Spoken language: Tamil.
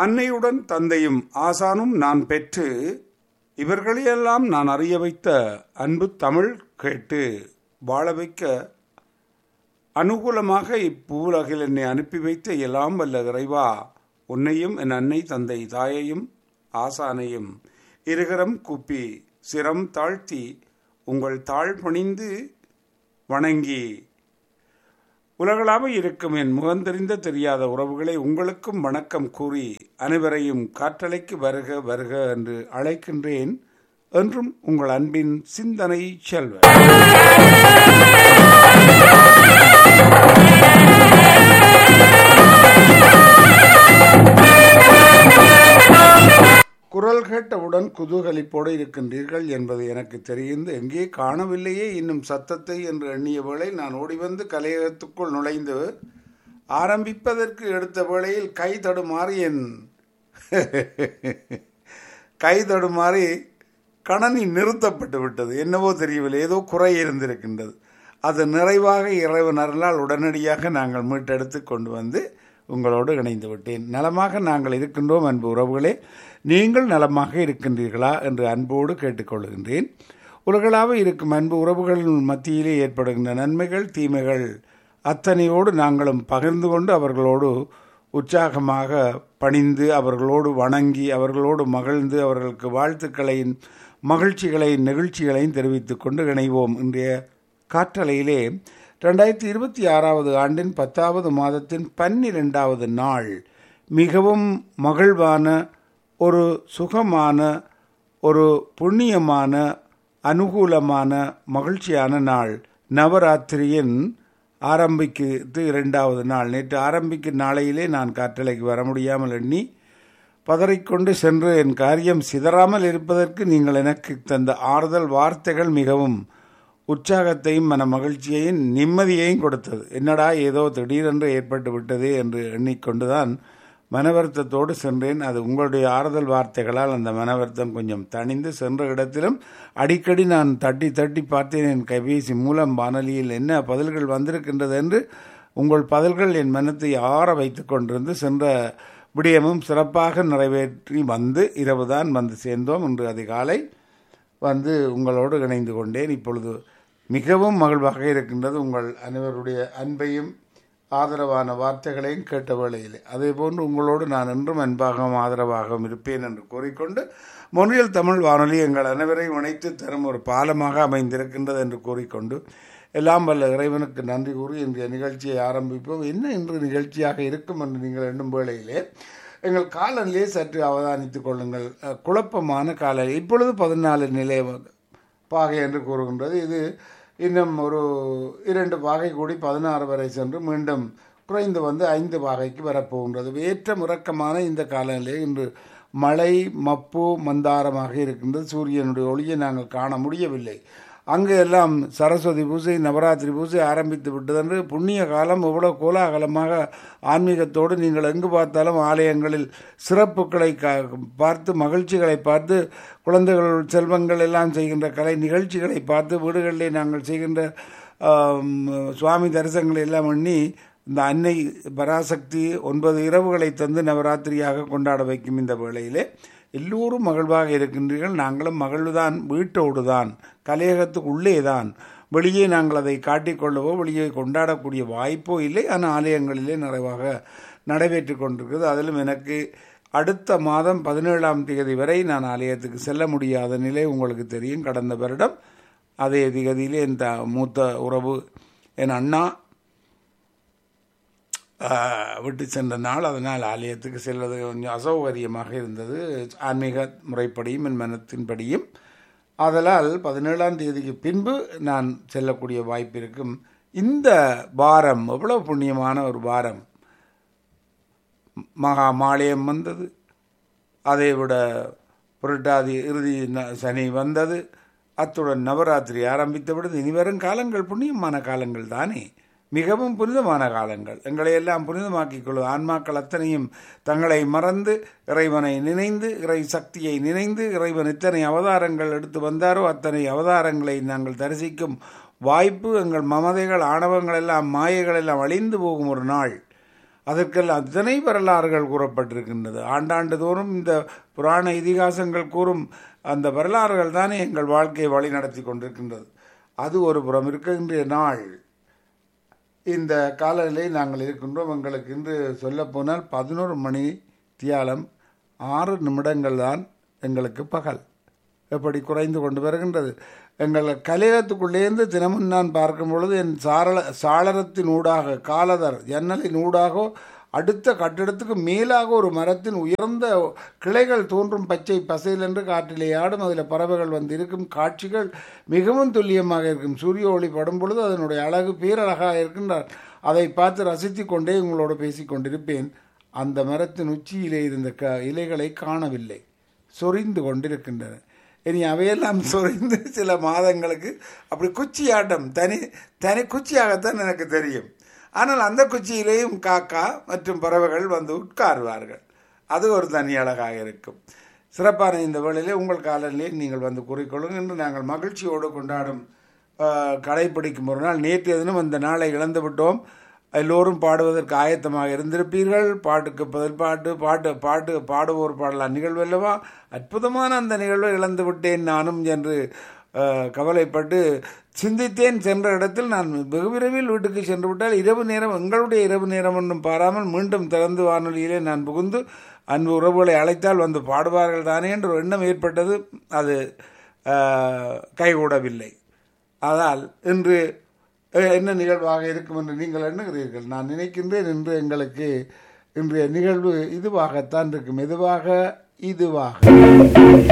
அன்னையுடன் தந்தையும் ஆசானும் நான் பெற்று இவர்களையெல்லாம் நான் அறிய வைத்த அன்பு தமிழ் கேட்டு வாழ வைக்க அனுகூலமாக இப்பூலகில் என்னை அனுப்பி வைத்த எல்லாம் வல்ல இறைவா உன்னையும் என் அன்னை தந்தை தாயையும் ஆசானையும் இருகரம் கூப்பி சிரம் தாழ்த்தி உங்கள் தாழ் பணிந்து வணங்கி உலகளாவ இருக்கும் என் முகந்தெரிந்த தெரியாத உறவுகளை உங்களுக்கும் வணக்கம் கூறி அனைவரையும் காற்றலைக்கு வருக வருக என்று அழைக்கின்றேன் என்றும் உங்கள் அன்பின் சிந்தனை செல்வ குரல் கேட்டவுடன் குதூகலிப்போடு இருக்கின்றீர்கள் என்பது எனக்கு தெரிந்து எங்கே காணவில்லையே இன்னும் சத்தத்தை என்று எண்ணிய வேளை நான் ஓடி வந்து கலையகத்துக்குள் நுழைந்து ஆரம்பிப்பதற்கு எடுத்த வேளையில் கை தடுமாறி என் கை தடுமாறி கணனி நிறுத்தப்பட்டு விட்டது என்னவோ தெரியவில்லை ஏதோ குறை இருந்திருக்கின்றது அது நிறைவாக இறைவன் அருளால் உடனடியாக நாங்கள் மீட்டெடுத்து கொண்டு வந்து உங்களோடு இணைந்து விட்டேன் நலமாக நாங்கள் இருக்கின்றோம் அன்பு உறவுகளே நீங்கள் நலமாக இருக்கின்றீர்களா என்று அன்போடு கேட்டுக்கொள்கின்றேன் உலகளாக இருக்கும் அன்பு உறவுகளின் மத்தியிலே ஏற்படுகின்ற நன்மைகள் தீமைகள் அத்தனையோடு நாங்களும் பகிர்ந்து கொண்டு அவர்களோடு உற்சாகமாக பணிந்து அவர்களோடு வணங்கி அவர்களோடு மகிழ்ந்து அவர்களுக்கு வாழ்த்துக்களையும் மகிழ்ச்சிகளையும் நெகிழ்ச்சிகளையும் தெரிவித்துக் கொண்டு இணைவோம் இன்றைய காற்றலையிலே ரெண்டாயிரத்தி இருபத்தி ஆறாவது ஆண்டின் பத்தாவது மாதத்தின் பன்னிரெண்டாவது நாள் மிகவும் மகிழ்வான ஒரு சுகமான ஒரு புண்ணியமான அனுகூலமான மகிழ்ச்சியான நாள் நவராத்திரியின் ஆரம்பிக்கிறது இரண்டாவது நாள் நேற்று ஆரம்பிக்கும் நாளையிலே நான் காற்றலைக்கு வர முடியாமல் எண்ணி பதறிக்கொண்டு சென்று என் காரியம் சிதறாமல் இருப்பதற்கு நீங்கள் எனக்கு தந்த ஆறுதல் வார்த்தைகள் மிகவும் உற்சாகத்தையும் மன மகிழ்ச்சியையும் நிம்மதியையும் கொடுத்தது என்னடா ஏதோ திடீரென்று ஏற்பட்டு விட்டதே என்று எண்ணிக்கொண்டுதான் மனவருத்தத்தோடு சென்றேன் அது உங்களுடைய ஆறுதல் வார்த்தைகளால் அந்த மனவருத்தம் கொஞ்சம் தணிந்து சென்ற இடத்திலும் அடிக்கடி நான் தட்டி தட்டி பார்த்தேன் என் கைபேசி மூலம் வானொலியில் என்ன பதில்கள் வந்திருக்கின்றது என்று உங்கள் பதில்கள் என் மனத்தை ஆற வைத்து கொண்டிருந்து சென்ற விடயமும் சிறப்பாக நிறைவேற்றி வந்து இரவுதான் வந்து சேர்ந்தோம் இன்று அதிகாலை வந்து உங்களோடு இணைந்து கொண்டேன் இப்பொழுது மிகவும் மகிழ்வாக இருக்கின்றது உங்கள் அனைவருடைய அன்பையும் ஆதரவான வார்த்தைகளையும் கேட்ட வேளையிலே அதே போன்று உங்களோடு நான் என்றும் அன்பாகவும் ஆதரவாகவும் இருப்பேன் என்று கூறிக்கொண்டு மொழியல் தமிழ் வானொலி எங்கள் அனைவரையும் இணைத்து தரும் ஒரு பாலமாக அமைந்திருக்கின்றது என்று கூறிக்கொண்டு எல்லாம் வல்ல இறைவனுக்கு நன்றி கூறி இன்றைய நிகழ்ச்சியை ஆரம்பிப்போம் என்ன இன்று நிகழ்ச்சியாக இருக்கும் என்று நீங்கள் எண்ணும் வேளையிலே எங்கள் காலநிலையை சற்று அவதானித்துக் கொள்ளுங்கள் குழப்பமான காலநிலை இப்பொழுது பதினாலு நிலை பாகை என்று கூறுகின்றது இது இன்னும் ஒரு இரண்டு பாகை கூடி பதினாறு வரை சென்று மீண்டும் குறைந்து வந்து ஐந்து பாகைக்கு வரப்போகின்றது ஏற்ற முறக்கமான இந்த காலநிலை இன்று மழை மப்பு மந்தாரமாக இருக்கின்றது சூரியனுடைய ஒளியை நாங்கள் காண முடியவில்லை அங்கு எல்லாம் சரஸ்வதி பூஜை நவராத்திரி பூஜை ஆரம்பித்து விட்டதென்று புண்ணிய காலம் எவ்வளோ கோலாகலமாக ஆன்மீகத்தோடு நீங்கள் எங்கு பார்த்தாலும் ஆலயங்களில் சிறப்புகளை பார்த்து மகிழ்ச்சிகளை பார்த்து குழந்தைகள் செல்வங்கள் எல்லாம் செய்கின்ற கலை நிகழ்ச்சிகளை பார்த்து வீடுகளிலே நாங்கள் செய்கின்ற சுவாமி தரிசனங்களை எல்லாம் எண்ணி இந்த அன்னை பராசக்தி ஒன்பது இரவுகளை தந்து நவராத்திரியாக கொண்டாட வைக்கும் இந்த வேளையிலே எல்லோரும் மகிழ்வாக இருக்கின்றீர்கள் நாங்களும் மகிழ்வுதான் வீட்டோடு தான் கலையகத்துக்கு உள்ளே தான் வெளியே நாங்கள் அதை காட்டிக்கொள்ளவோ வெளியே கொண்டாடக்கூடிய வாய்ப்போ இல்லை ஆனால் ஆலயங்களிலே நிறைவாக நடைபெற்று கொண்டிருக்கிறது அதிலும் எனக்கு அடுத்த மாதம் பதினேழாம் தேதி வரை நான் ஆலயத்துக்கு செல்ல முடியாத நிலை உங்களுக்கு தெரியும் கடந்த வருடம் அதே திகதியிலே என் மூத்த உறவு என் அண்ணா விட்டு சென்ற நாள் அதனால் ஆலயத்துக்கு செல்வது கொஞ்சம் அசௌகரியமாக இருந்தது ஆன்மீக முறைப்படியும் என் மனத்தின்படியும் ஆதலால் பதினேழாம் தேதிக்கு பின்பு நான் செல்லக்கூடிய வாய்ப்பு இருக்கும் இந்த வாரம் எவ்வளவு புண்ணியமான ஒரு வாரம் மகா மாலயம் வந்தது அதை விட புரட்டாதி இறுதி சனி வந்தது அத்துடன் நவராத்திரி ஆரம்பித்து விடுது இனிவரும் காலங்கள் புண்ணியமான காலங்கள் தானே மிகவும் புனிதமான காலங்கள் எங்களை எல்லாம் புனிதமாக்கிக் கொள்வது ஆன்மாக்கள் அத்தனையும் தங்களை மறந்து இறைவனை நினைந்து இறை சக்தியை நினைந்து இறைவன் இத்தனை அவதாரங்கள் எடுத்து வந்தாரோ அத்தனை அவதாரங்களை நாங்கள் தரிசிக்கும் வாய்ப்பு எங்கள் மமதைகள் ஆணவங்கள் எல்லாம் மாயைகள் எல்லாம் அழிந்து போகும் ஒரு நாள் அதற்கெல்லாம் அத்தனை வரலாறுகள் கூறப்பட்டிருக்கின்றது ஆண்டாண்டு தோறும் இந்த புராண இதிகாசங்கள் கூறும் அந்த வரலாறுகள் தானே எங்கள் வாழ்க்கையை வழி நடத்தி கொண்டிருக்கின்றது அது ஒரு புறம் இருக்க இன்றைய நாள் இந்த காலநிலை நாங்கள் இருக்கின்றோம் எங்களுக்கு இன்று சொல்லப்போனால் பதினோரு மணி தியாலம் ஆறு நிமிடங்கள் தான் எங்களுக்கு பகல் எப்படி குறைந்து கொண்டு வருகின்றது எங்கள் கலையகத்துக்குள்ளேருந்து தினமும் நான் பார்க்கும் பொழுது என் சாரள சாளரத்தின் ஊடாக காலதர் ஜன்னலின் ஊடாக அடுத்த கட்டிடத்துக்கு மேலாக ஒரு மரத்தின் உயர்ந்த கிளைகள் தோன்றும் பச்சை பசையில் என்று காற்றிலே ஆடும் அதில் பறவைகள் வந்து இருக்கும் காட்சிகள் மிகவும் துல்லியமாக இருக்கும் சூரிய ஒளி படும் பொழுது அதனுடைய அழகு பேரழகாக இருக்கின்றார் அதை பார்த்து ரசித்து கொண்டே உங்களோடு பேசிக் கொண்டிருப்பேன் அந்த மரத்தின் உச்சியிலே இருந்த க இலைகளை காணவில்லை சொரிந்து கொண்டிருக்கின்றன இனி அவையெல்லாம் சொரிந்து சில மாதங்களுக்கு அப்படி குச்சியாட்டம் தனி தனி குச்சியாகத்தான் எனக்கு தெரியும் ஆனால் அந்த குச்சியிலேயும் காக்கா மற்றும் பறவைகள் வந்து உட்காருவார்கள் அது ஒரு தனி அழகாக இருக்கும் சிறப்பான இந்த வேளையிலே உங்கள் காலையிலே நீங்கள் வந்து கூறிக்கொள்ளுங்கள் என்று நாங்கள் மகிழ்ச்சியோடு கொண்டாடும் கடைப்பிடிக்கும் ஒரு நாள் நேற்றைய தினம் அந்த நாளை இழந்து விட்டோம் எல்லோரும் பாடுவதற்கு ஆயத்தமாக இருந்திருப்பீர்கள் பாட்டுக்கு பதில் பாட்டு பாட்டு பாட்டு பாடுவோர் பாடலாம் நிகழ்வு அல்லவா அற்புதமான அந்த நிகழ்வை இழந்து விட்டேன் நானும் என்று கவலைப்பட்டு சிந்தித்தேன் சென்ற இடத்தில் நான் வெகு விரைவில் வீட்டுக்கு சென்று விட்டால் இரவு நேரம் எங்களுடைய இரவு நேரம் ஒன்றும் பாராமல் மீண்டும் திறந்து வானொலியிலே நான் புகுந்து அன்பு உறவுகளை அழைத்தால் வந்து பாடுவார்கள் தானே என்ற ஒரு எண்ணம் ஏற்பட்டது அது கைகூடவில்லை அதால் இன்று என்ன நிகழ்வாக இருக்கும் என்று நீங்கள் எண்ணுகிறீர்கள் நான் நினைக்கின்றேன் இன்று எங்களுக்கு இன்றைய நிகழ்வு இதுவாகத்தான் இருக்கும் மெதுவாக இதுவாக